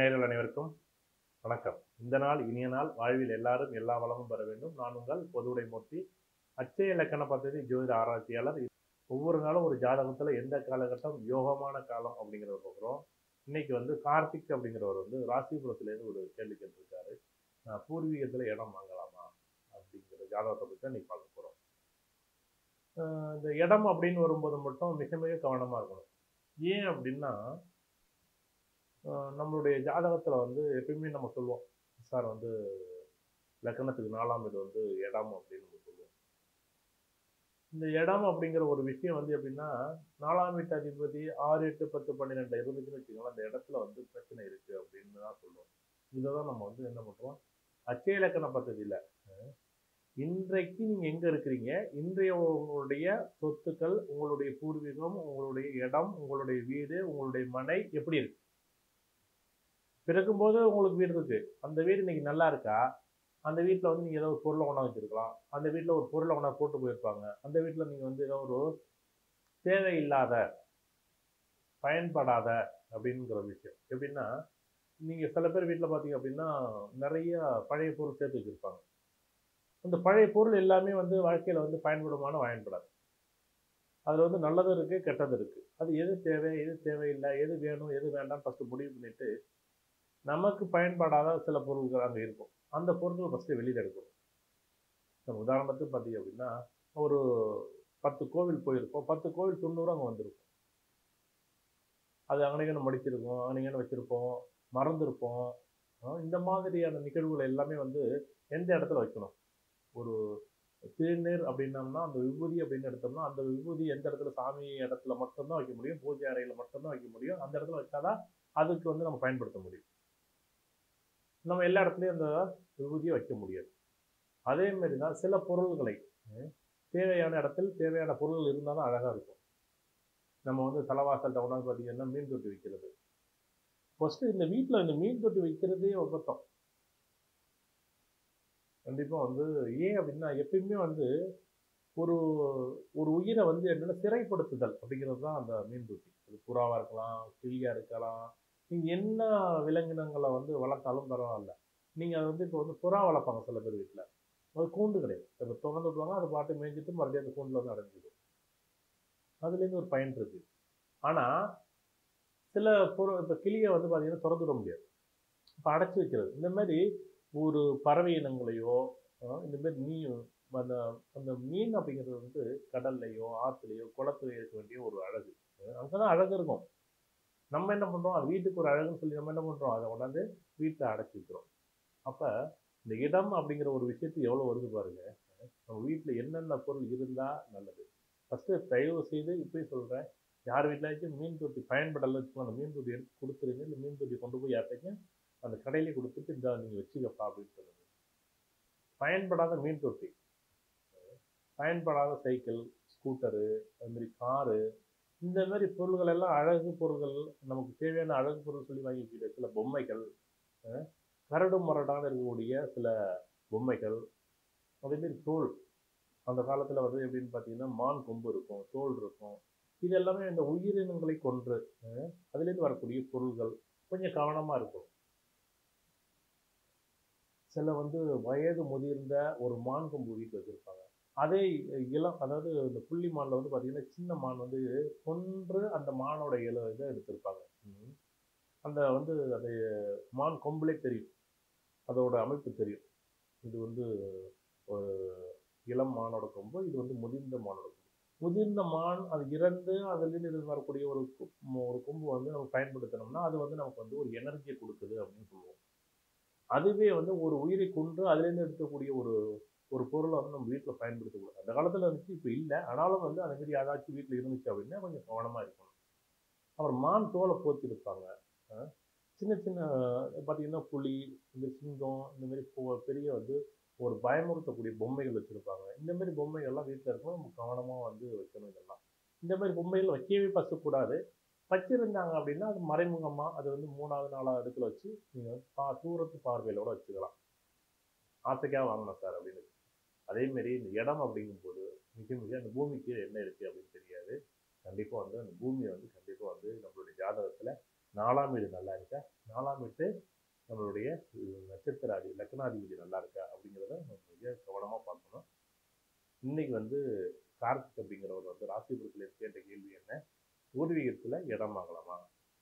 நேயர்கள் அனைவருக்கும் வணக்கம் இந்த நாள் இனிய நாள் வாழ்வில் எல்லாரும் எல்லா வளமும் பெற வேண்டும் நான் உங்கள் பொதுவுடை மூர்த்தி அச்சய இலக்கண பദ്ധதி ஜோதிட ஆராய்ச்சியாளர் ஒவ்வொரு நாளும் ஒரு ஜாதகத்துல எந்த காலகட்டம் யோகமான காலம் அப்படிங்கிறத பார்க்குறோம் இன்னைக்கு வந்து கார்த்திக் அப்படிங்கிறவர் வந்து ராசிபுரத்துலேருந்து ஒரு கேள்வி கேட்டிருக்காரு நான் பூர்வீகத்துல இடம் வாங்கலாமா அப்படிங்கிற ஜாதகத்தை பற்றி தான் இன்னைக்கு பார்க்க போறோம் ஆஹ் இந்த இடம் அப்படின்னு வரும்போது மட்டும் மிக மிக கவனமா இருக்கணும் ஏன் அப்படின்னா ஆஹ் நம்மளுடைய ஜாதகத்துல வந்து எப்பயுமே நம்ம சொல்லுவோம் சார் வந்து லக்கணத்துக்கு நாலாம் வீடு வந்து இடம் அப்படின்னு நம்ம சொல்லுவோம் இந்த இடம் அப்படிங்கிற ஒரு விஷயம் வந்து எப்படின்னா நாலாம் வீட்டு அதிபதி ஆறு எட்டு பத்து பன்னிரெண்டு இருந்துச்சுன்னு வச்சுக்கோங்களேன் அந்த இடத்துல வந்து பிரச்சனை இருக்கு அப்படின்னு தான் சொல்லுவோம் இதை தான் நம்ம வந்து என்ன பண்றோம் அச்சய இலக்கண பദ്ധதியில அஹ், இன்றைக்கு நீங்க எங்க இருக்கிறீங்க இன்றைய உங்களுடைய சொத்துக்கள் உங்களுடைய பூர்வீகம் உங்களுடைய இடம் உங்களுடைய வீடு உங்களுடைய மனை எப்படி இருக்கு பிறக்கும்போது உங்களுக்கு வீடு இருக்கு அந்த வீடு இன்னைக்கு நல்லா இருக்கா அந்த வீட்டில் வந்து நீங்கள் ஏதோ ஒரு பொருளை கொண்டா வச்சிருக்கலாம் அந்த வீட்டில் ஒரு பொருளை கொண்டா போட்டு போயிருப்பாங்க அந்த வீட்டில் நீங்கள் வந்து ஏதோ ஒரு தேவையில்லாத பயன்படாத அப்படிங்கிற விஷயம் எப்படின்னா நீங்கள் சில பேர் வீட்டில் பார்த்தீங்க அப்படின்னா நிறைய பழைய பொருள் சேர்த்து வச்சுருப்பாங்க அந்த பழைய பொருள் எல்லாமே வந்து வாழ்க்கையில் வந்து பயன்படுமான பயன்படாது அதில் வந்து நல்லதும் இருக்குது கெட்டதும் இருக்குது அது எது தேவை எது தேவையில்லை எது வேணும் எது வேண்டாம்னு ஃபஸ்ட்டு முடிவு பண்ணிட்டு நமக்கு பயன்படாத சில பொருட்கள் அங்கே இருக்கும் அந்த பொருட்களை ஃபஸ்ட்டு வெளியில் எடுக்கணும் இப்போ உதாரணத்துக்கு பார்த்தீங்க அப்படின்னா ஒரு பத்து கோவில் போயிருக்கோம் பத்து கோவில் தொண்ணூறு அங்கே வந்திருக்கும் அது அங்கனைக்கு மடிச்சிருக்கோம் அங்கனைக்கு வச்சுருப்போம் மறந்துருப்போம் ஆஹ் இந்த மாதிரியான நிகழ்வுகள் எல்லாமே வந்து எந்த இடத்துல வைக்கணும் ஒரு திருநீர் அப்படின்னம்னா அந்த விபூதி அப்படின்னு எடுத்தோம்னா அந்த விபூதி எந்த இடத்துல சாமி இடத்துல மட்டும்தான் வைக்க முடியும் பூஜை அறையில் மட்டும்தான் வைக்க முடியும் அந்த இடத்துல வச்சாதான் அதுக்கு வந்து நம்ம பயன்படுத்த முடியும் நம்ம எல்லா இடத்துலையும் அந்த விபூதியை வைக்க முடியாது அதே மாதிரி தான் சில பொருள்களை அஹ், தேவையான இடத்தில் தேவையான பொருள்கள் இருந்தால் தான் அழகாக இருக்கும் நம்ம வந்து தலைவாசல் டவுனாக பார்த்தீங்கன்னா மீன் தொட்டி வைக்கிறது ஃபஸ்ட்டு இந்த வீட்டில் இந்த மீன் தொட்டி வைக்கிறதே ஒப்பத்தம் கண்டிப்பாக வந்து ஏன் அப்படின்னா எப்பயுமே வந்து ஒரு ஒரு உயிரை வந்து என்னென்ன சிறைப்படுத்துதல் அப்படிங்கிறது தான் அந்த மீன் தொட்டி அது புறாவாக இருக்கலாம் கிளியாக இருக்கலாம் நீங்கள் என்ன விலங்கினங்களை வந்து வளர்த்தாலும் பரவாயில்ல நீங்கள் அதை வந்து இப்போ வந்து புறா வளர்ப்பாங்க சில பேர் வீட்டில் அது கூண்டு கிடையாது இப்போ திறந்து விடுவாங்க அதை பாட்டு மேய்ஞ்சிட்டு மறுபடியும் அந்த கூண்டில் வந்து அடைஞ்சிடும் அதுலேருந்து ஒரு பயன் இருக்கு ஆனால் சில பொருள் இப்போ கிளியை வந்து பார்த்தீங்கன்னா திறந்து விட முடியாது இப்போ அடைச்சி வைக்கிறது இந்த மாதிரி ஒரு பறவை இனங்களையோ அஹ் இந்த மாதிரி மீன் அந்த அந்த மீன் அப்படிங்கிறது வந்து கடல்லையோ ஆற்றுலையோ குளத்துலையோ இருக்க வேண்டிய ஒரு அழகு அங்கே தான் அழகு இருக்கும் நம்ம என்ன பண்ணுறோம் அது வீட்டுக்கு ஒரு அழகுன்னு சொல்லி நம்ம என்ன பண்ணுறோம் அதை கொண்டாந்து வீட்டில் அடைச்சி வைக்கிறோம் அப்போ இந்த இடம் அப்படிங்கிற ஒரு விஷயத்துக்கு எவ்வளோ வருது பாருங்க நம்ம வீட்டில் என்னென்ன பொருள் இருந்தால் நல்லது ஃபஸ்ட்டு தயவு செய்து இப்போயும் சொல்கிறேன் யார் வீட்டிலாச்சும் மீன் தொட்டி பயன்படலை வச்சுக்கோங்க அந்த மீன் தொட்டி எடுத்து கொடுத்துருங்க இல்லை மீன் தொட்டி கொண்டு போய் யார்ட்டாச்சும் அந்த கடையிலே கொடுத்துட்டு இந்த நீங்கள் வச்சுக்கப்பா அப்படின்னு சொல்லுங்க பயன்படாத மீன் தொட்டி பயன்படாத சைக்கிள் ஸ்கூட்டரு அது மாதிரி காரு இந்த மாதிரி பொருள்கள் எல்லாம் அழகு பொருள்கள் நமக்கு தேவையான அழகு பொருள் சொல்லி வாங்கி வச்சுக்கிட்ட சில பொம்மைகள் அஹ் கரடு முரடான இருக்கக்கூடிய சில பொம்மைகள் அதேமாரி தோல் அந்த காலத்தில் வந்து எப்படின்னு பார்த்தீங்கன்னா மான் கொம்பு இருக்கும் தோல் இருக்கும் இது எல்லாமே இந்த உயிரினங்களை கொன்று அஹ் அதுலேருந்து வரக்கூடிய பொருள்கள் கொஞ்சம் கவனமாக இருக்கும் சில வந்து வயது முதிர்ந்த ஒரு மான் கொம்பு வீட்டில் வச்சுருப்பாங்க அதே இளம் அதாவது இந்த புள்ளி மானில் வந்து பார்த்தீங்கன்னா சின்ன மான் வந்து கொன்று அந்த மானோட இல இதை எடுத்திருப்பாங்க ம். அந்த வந்து அது மான் கொம்புலே தெரியும் அதோட அமைப்பு தெரியும் இது வந்து ஒரு இளம் மானோட கொம்பு இது வந்து முதிர்ந்த மானோட கொம்பு முதிர்ந்த மான் அது இறந்து அதுலேருந்து இது வரக்கூடிய ஒரு கொ- ஒரு கொம்பு வந்து நம்ம பயன்படுத்தினோம்னா அது வந்து நமக்கு வந்து ஒரு எனர்ஜியை கொடுக்குது அப்படின்னு சொல்லுவோம் அதுவே வந்து ஒரு உயிரை கொன்று அதுலேருந்து எடுக்கக்கூடிய ஒரு ஒரு பொருளை வந்து நம்ம வீட்டில் பயன்படுத்தக்கூடாது அந்த காலத்தில் இருந்துச்சு இப்போ இல்லை ஆனாலும் வந்து அந்த மாதிரி ஏதாச்சும் வீட்டில் இருந்துச்சு அப்படின்னா கொஞ்சம் கவனமாக இருக்கணும் அப்புறம் மான் தோலை போத்திருப்பாங்க அஹ் சின்ன சின்ன பார்த்தீங்கன்னா புலி இந்த சிங்கம் இந்த மாதிரி பொ- பெரிய வந்து ஒரு பயமுறுத்தக்கூடிய பொம்மைகள் வச்சுருப்பாங்க இந்த மாதிரி பொம்மைகள்லாம் வீட்டில் இருக்கணும் நம்ம கவனமாக வந்து வைக்கணும் இதெல்லாம் இந்த மாதிரி பொம்மைகள் வைக்கவே பசக்கூடாது வச்சிருந்தாங்க அப்படின்னா அது மறைமுகமாக அது வந்து மூணாவது நாலாவது இடத்துல வச்சு நீங்கள் பா தூரத்து பார்வையிலோட வச்சுக்கலாம் ஆசைக்காக வாங்கணும் சார் அப்படின்னு அதே மாதிரி இந்த இடம் அப்படிங்கும்போது மிக மிக அந்த பூமிக்கு என்ன இருக்குது அப்படின்னு தெரியாது கண்டிப்பாக வந்து அந்த பூமியை வந்து கண்டிப்பாக வந்து நம்மளுடைய ஜாதகத்தில் நாலாம் வீடு நல்லா இருக்கா நாலாம் வீட்டு நம்மளுடைய நட்சத்திர அதி லக்னாதிபதி நல்லா இருக்கா அப்படிங்கிறத நம்ம மிக கவனமாக பார்க்கணும் இன்னைக்கு வந்து கார்த்திக் அப்படிங்கிறவர் வந்து ராசிபுரத்தில் கேட்ட கேள்வி என்ன பூர்வீகத்தில் இடம் வாங்கலாமா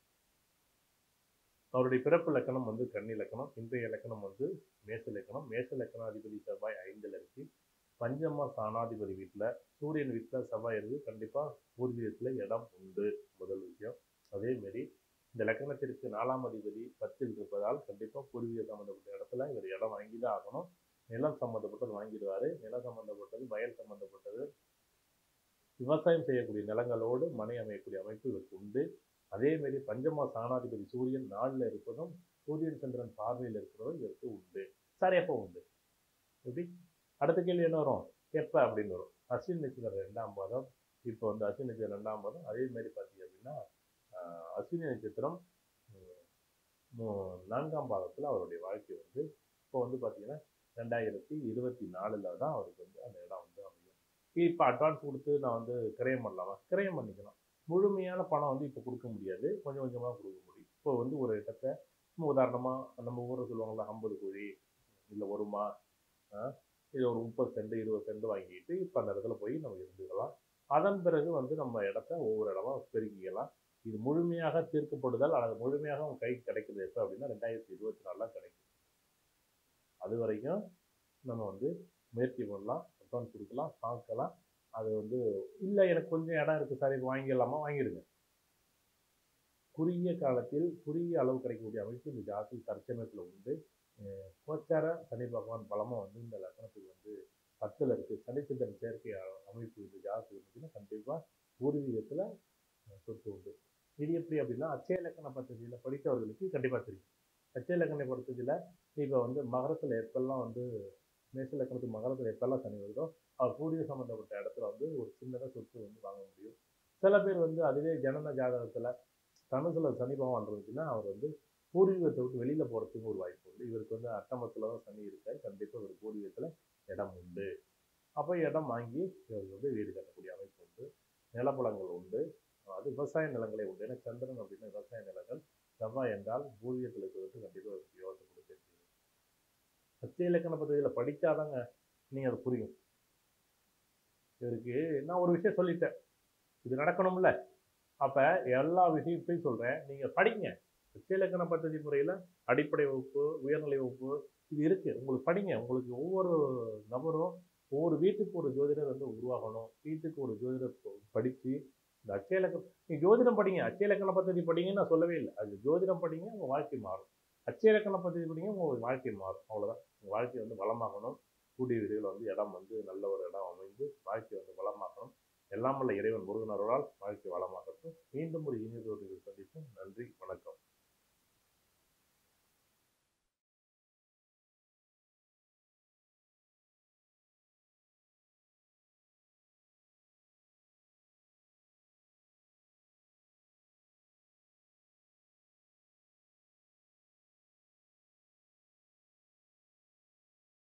அவருடைய பிறப்பு லக்கணம் வந்து கன்னி லக்கணம் இன்றைய லக்கணம் வந்து மேச லக்கணம் மேச லக்கணாதிபதி செவ்வாய் ஐந்தில் இருக்கு பஞ்சமா சாணாதிபதி வீட்டில் சூரியன் வீட்டில் செவ்வாய் இருக்கு கண்டிப்பாக பூர்வீகத்தில் இடம் உண்டு முதல் விஷயம் அதேமாரி இந்த லக்கணத்திற்கு நாலாம் அதிபதி பத்தில் இருப்பதால் கண்டிப்பாக பூர்வீக சம்மந்தப்பட்ட இடத்துல இவர் இடம் வாங்கி தான் ஆகணும் நிலம் சம்மந்தப்பட்டது வாங்கிடுவார் நிலம் சம்மந்தப்பட்டது வயல் சம்மந்தப்பட்டது விவசாயம் செய்யக்கூடிய நிலங்களோடு மனை அமையக்கூடிய அமைப்பு இவருக்கு உண்டு அதேமாரி பஞ்சமா சாணாதிபதி சூரியன் நாளில் இருப்பதும் சூரியன் சந்திரன் பார்வையில் இருக்கிறதும் இவருக்கு உண்டு சார் எப்போ உண்டு எப்படி அடுத்த கேள்வி என்ன வரும் எப்போ அப்படின்னு வரும் அஸ்வின் நட்சத்திரம் ரெண்டாம் பாதம் இப்போ வந்து அஸ்வின் நட்சத்திரம் ரெண்டாம் பாதம் அதே மாதிரி பார்த்தீங்க அப்படின்னா ஆஹ், அஸ்வினி நட்சத்திரம் உம், மூ- நான்காம் பாதத்தில் அவருடைய வாழ்க்கை வந்து இப்போ வந்து பார்த்தீங்கன்னா ரெண்டாயிரத்தி இருபத்தி நாலில் தான் அவருக்கு வந்து அந்த இடம் வந்து அமையும் இப்போ அட்வான்ஸ் கொடுத்து நான் வந்து கிரயம் பண்ணலாமா கிரயம் பண்ணிக்கலாம் முழுமையான பணம் வந்து இப்போ கொடுக்க முடியாது கொஞ்சம் கொஞ்சமாக கொடுக்க முடியும் இப்போ வந்து ஒரு இடத்த சும்மா உதாரணமாக நம்ம ஊரில் சொல்லுவாங்கள்ல ஐம்பது கோழி இல்லை வருமா இது ஒரு முப்பது சென்ட் இருபது சென்ட் வாங்கிட்டு இப்போ அந்த இடத்துல போய் நம்ம இருந்துக்கலாம் அதன் பிறகு வந்து நம்ம இடத்த ஒவ்வொரு இடமா பெருக்கிக்கலாம் இது முழுமையாக தீர்க்கப்படுதல் அல்லது முழுமையாக உங்க கைக்கு கிடைக்குது எப்போ அப்படின்னா ரெண்டாயிரத்தி இருபத்தி நாலில் கிடைக்கும் அது வரைக்கும் நம்ம வந்து முயற்சி பண்ணலாம் அட்வான்ஸ் கொடுக்கலாம் பார்க்கலாம் அது வந்து இல்லை எனக்கு கொஞ்சம் இடம் இருக்குது சார் இது வாங்கிடலாமா வாங்கிடுங்க குறுகிய காலத்தில் குறுகிய அளவு கிடைக்கக்கூடிய அமைப்பு இந்த ஜாதி தற்சமயத்தில் உண்டு அஹ் கோச்சார சனி பகவான் பலமாக வந்து இந்த லக்னத்துக்கு வந்து பத்தில் இருக்குது சனிச்சந்திரன் சேர்க்கை அ- அமைப்பு இந்த ஜாதகத்துக்கு இருந்துச்சுன்னா கண்டிப்பாக பூர்வீகத்தில் சொத்து உண்டு இது எப்படி அப்படின்னா அச்சய இலக்கண பദ്ധதியில் படித்தவர்களுக்கு கண்டிப்பாக தெரியும் அச்சய இலக்கண பദ്ധதியில் இப்போ வந்து மகரத்தில் எப்பெல்லாம் வந்து மேச இலக்கணத்துக்கு மகரத்தில் எப்பெல்லாம் சனி வருதோ அவர் பூர்வீக சம்மந்தப்பட்ட இடத்துல வந்து ஒரு சின்னதாக சொத்து வந்து வாங்க முடியும் சில பேர் வந்து அதுவே ஜனன ஜாதகத்தில் தனுசுல சனி பகவான் இருந்துச்சுன்னா அவர் வந்து பூர்வீகத்தை விட்டு வெளியில் போகிறதுக்கு ஒரு வாய்ப்பு உண்டு இவருக்கு வந்து அட்டமத்தில் தான் சனி இருக்கார் கண்டிப்பாக இவர் பூர்வீகத்தில் இடம் உண்டு அப்போ இடம் வாங்கி இவருக்கு வந்து வீடு கட்டக்கூடிய அமைப்பு உண்டு நிலப்புலங்கள் உண்டு அது விவசாய நிலங்களே உண்டு ஏன்னா சந்திரன் அப்படின்னா விவசாய நிலங்கள் செவ்வாய் என்றால் பூர்வீகத்தில் இருக்கிறது கண்டிப்பாக இவருக்கு யோகத்தை கொடுத்துருக்கு சத்திய இலக்கண பദ്ധதியில் படித்தாதாங்க நீங்கள் அது புரியும் இவருக்கு நான் ஒரு விஷயம் சொல்லிட்டேன் இது நடக்கணும்ல அப்போ எல்லா விஷயத்தையும் சொல்கிறேன் நீங்கள் படிங்க சத்திய இலக்கண பദ്ധதி முறையில் அடிப்படை வகுப்பு உயர்நிலை வகுப்பு இது இருக்குது உங்களுக்கு படிங்க உங்களுக்கு ஒவ்வொரு நபரும் ஒவ்வொரு வீட்டுக்கு ஒரு ஜோதிடர் வந்து உருவாகணும் வீட்டுக்கு ஒரு ஜோதிடர் படித்து இந்த அச்சய இலக்கணம் நீங்கள் ஜோதிடம் படிங்க அச்சய இலக்கண பദ്ധதி படிங்கன்னு நான் சொல்லவே இல்லை அது ஜோதிடம் படிங்க உங்கள் வாழ்க்கை மாறும் அச்சய இலக்கண பദ്ധதி படிங்க உங்கள் வாழ்க்கை மாறும் அவ்வளோதான் உங்கள் வாழ்க்கை வந்து வளமாகணும் கூடிய விரைவில் வந்து இடம் வந்து நல்ல ஒரு இடம் அமைந்து வாழ்க்கை வந்து வளமாகணும் எல்லாம் வல்ல இறைவன் முருகனருளால் வாழ்க்கை வளமாகட்டும் மீண்டும் ஒரு இனியதொரு சந்திப்போம் நன்றி வணக்கம்